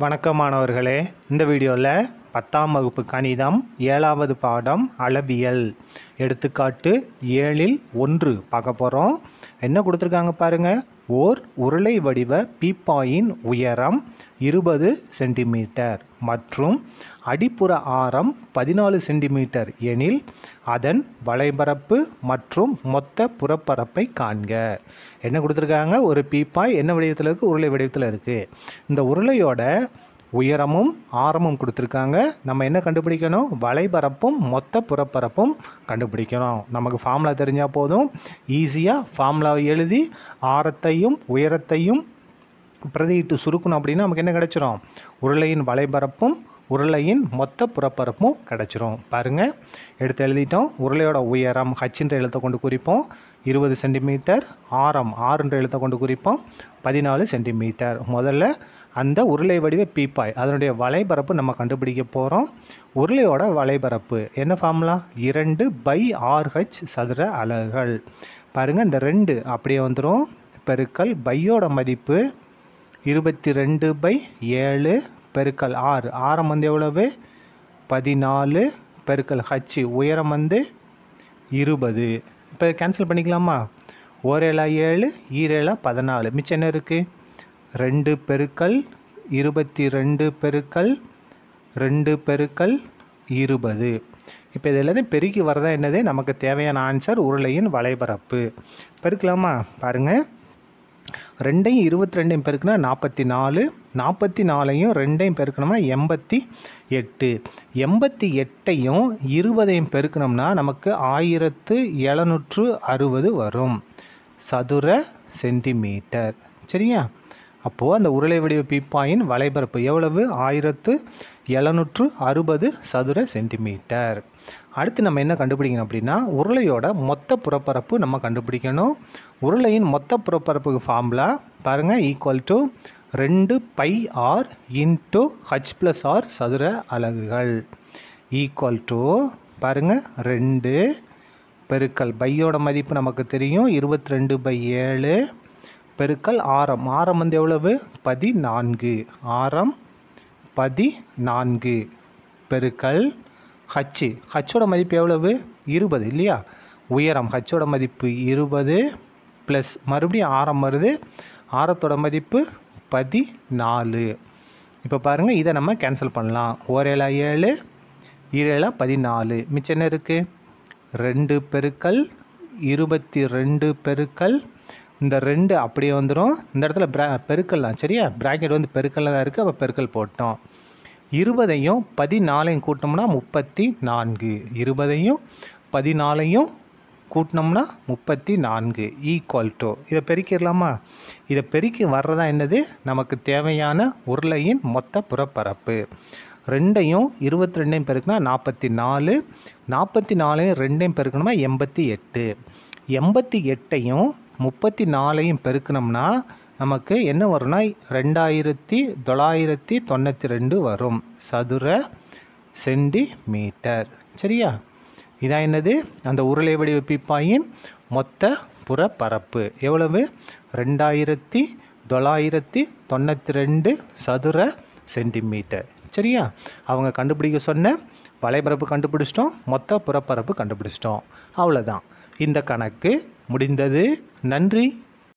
வணக்கம் மாணவர்களே இந்த வீடியோவில் பத்தாம் வகுப்பு கணிதம் ஏழாவது பாடம் அளவியல் எடுத்துக்காட்டு ஏழில் ஒன்று பார்க்க போகிறோம் என்ன கொடுத்துருக்காங்க பாருங்க ஓர் உருளை வடிவ பீப்பாயின் உயரம் இருபது சென்டிமீட்டர் மற்றும் அடிப்புற ஆரம் பதினாலு சென்டிமீட்டர் எனில் அதன் வளைபரப்பு மற்றும் மொத்த புறப்பரப்பை காண்க என்ன கொடுத்துருக்காங்க ஒரு பீப்பாய் என்ன வடிவத்தில் இருக்குது உருளை வடிவத்தில் இருக்குது இந்த உருளையோட உயரமும் ஆரமும் கொடுத்துருக்காங்க நம்ம என்ன கண்டுபிடிக்கணும் வளைபரப்பும் மொத்த புறப்பரப்பும் கண்டுபிடிக்கணும் நமக்கு ஃபார்முலா தெரிஞ்சால் போதும் ஈஸியாக ஃபார்முலாவை எழுதி ஆரத்தையும் உயரத்தையும் பிரதியிட்டு சுருக்கணும் அப்படின்னா நமக்கு என்ன கிடைச்சிரும் உருளையின் வளைபரப்பும் உருளையின் மொத்த புறப்பரப்பும் கிடைச்சிரும் பாருங்கள் எடுத்து எழுதிட்டோம் உருளையோட உயரம் ஹச்ன்ற எழுத்தை கொண்டு குறிப்போம் இருபது சென்டிமீட்டர் ஆரம் ஆறுன்ற எழுத்தை கொண்டு குறிப்போம் பதினாலு சென்டிமீட்டர் முதல்ல அந்த உருளை வடிவ பீப்பாய் அதனுடைய வளைபரப்பு நம்ம கண்டுபிடிக்க போகிறோம் உருளையோட வளைபரப்பு என்ன ஃபார்முலா இரண்டு பை ஆர்ஹெச் சதுர அலகுகள் பாருங்கள் இந்த ரெண்டு அப்படியே வந்துடும் பெருக்கல் பையோட மதிப்பு இருபத்தி ரெண்டு பை ஏழு பெருக்கல் ஆறு ஆரம் வந்து எவ்வளவு பதினாலு பெருக்கல் ஹச்சு உயரம் வந்து இருபது இப்போ கேன்சல் பண்ணிக்கலாமா ஓரேழா ஏழு ஈரேழா பதினாலு மிச்சம் என்ன இருக்குது ரெண்டு பெருக்கல் இருபத்தி ரெண்டு பெருக்கல் ரெண்டு பெருக்கல் இருபது இப்போ இது எல்லாத்தையும் பெருக்கி வரதா என்னது நமக்கு தேவையான ஆன்சர் உருளையின் வளைபரப்பு பெருக்கலாமா பாருங்கள் ரெண்டையும் இருபத்தி ரெண்டையும் பெருக்குனா நாற்பத்தி நாலு நாற்பத்தி நாலையும் ரெண்டையும் பெருக்கணும்னா எண்பத்தி எட்டு எண்பத்தி எட்டையும் இருபதையும் பெருக்கணும்னா நமக்கு ஆயிரத்து எழுநூற்று அறுபது வரும் சதுர சென்டிமீட்டர் சரியா அப்போது அந்த உருளை வடிவ பீப்பாயின் வளைபரப்பு எவ்வளவு ஆயிரத்து எழுநூற்று அறுபது சதுர சென்டிமீட்டர் அடுத்து நம்ம என்ன கண்டுபிடிக்கணும் அப்படின்னா உருளையோட மொத்த புறப்பரப்பு நம்ம கண்டுபிடிக்கணும் உருளையின் மொத்த புறப்பரப்புக்கு ஃபார்முலா பாருங்கள் ஈக்குவல் டு ரெண்டு pi r into h plus r சதுர அலகுகள் ஈக்குவல் டு பாருங்கள் ரெண்டு பெருக்கல் பையோட மதிப்பு நமக்கு தெரியும் இருபத்தி ரெண்டு பை ஏழு பெருக்கல் ஆரம் ஆரம் வந்து எவ்வளவு பதினான்கு ஆரம் பதினான்கு பெருக்கல் ஹச்சு ஹச்சோட மதிப்பு எவ்வளவு இருபது இல்லையா உயரம் ஹச்சோட மதிப்பு இருபது ப்ளஸ் மறுபடியும் ஆரம் வருது ஆரத்தோட மதிப்பு பதினாலு இப்போ பாருங்கள் இதை நம்ம கேன்சல் பண்ணலாம் ஓரேழா ஏழு ஈரேழா பதினாலு மிச்சம் என்ன இருக்குது ரெண்டு பெருக்கல் இருபத்தி ரெண்டு பெருக்கல் இந்த ரெண்டு அப்படியே வந்துடும் இந்த இடத்துல பிரா பெருக்கல் தான் சரியா ப்ராக்கெட் வந்து பெருக்கல்ல தான் இருக்குது அப்போ பெருக்கல் போட்டோம் இருபதையும் பதினாலையும் கூட்டினோம்னா முப்பத்தி நான்கு இருபதையும் பதினாலையும் கூட்டினோம்னா முப்பத்தி நான்கு ஈக்குவல் டு இதை பெருக்கிடலாமா இதை பெருக்கி வர்றதா என்னது நமக்கு தேவையான உருளையின் மொத்த புறப்பரப்பு ரெண்டையும் இருபத்தி ரெண்டையும் பெருக்குனா நாற்பத்தி நாலு நாற்பத்தி நாலையும் ரெண்டையும் பெருக்கணுமா எண்பத்தி எட்டு எண்பத்தி எட்டையும் முப்பத்தி நாலையும் பெருக்கணும்னா நமக்கு என்ன வரும்னா ரெண்டாயிரத்தி தொள்ளாயிரத்தி தொண்ணூற்றி ரெண்டு வரும் சதுர சென்டிமீட்டர் சரியா இதான் என்னது அந்த உருளை வடிவ பீப்பாயின் மொத்த புறப்பரப்பு எவ்வளவு ரெண்டாயிரத்தி தொள்ளாயிரத்தி தொண்ணூற்றி ரெண்டு சதுர சென்டிமீட்டர் சரியா அவங்க கண்டுபிடிக்க சொன்ன வலைபரப்பு கண்டுபிடிச்சிட்டோம் மொத்த புறப்பரப்பு கண்டுபிடிச்சிட்டோம் அவ்வளோதான் இந்த கணக்கு முடிந்தது நன்றி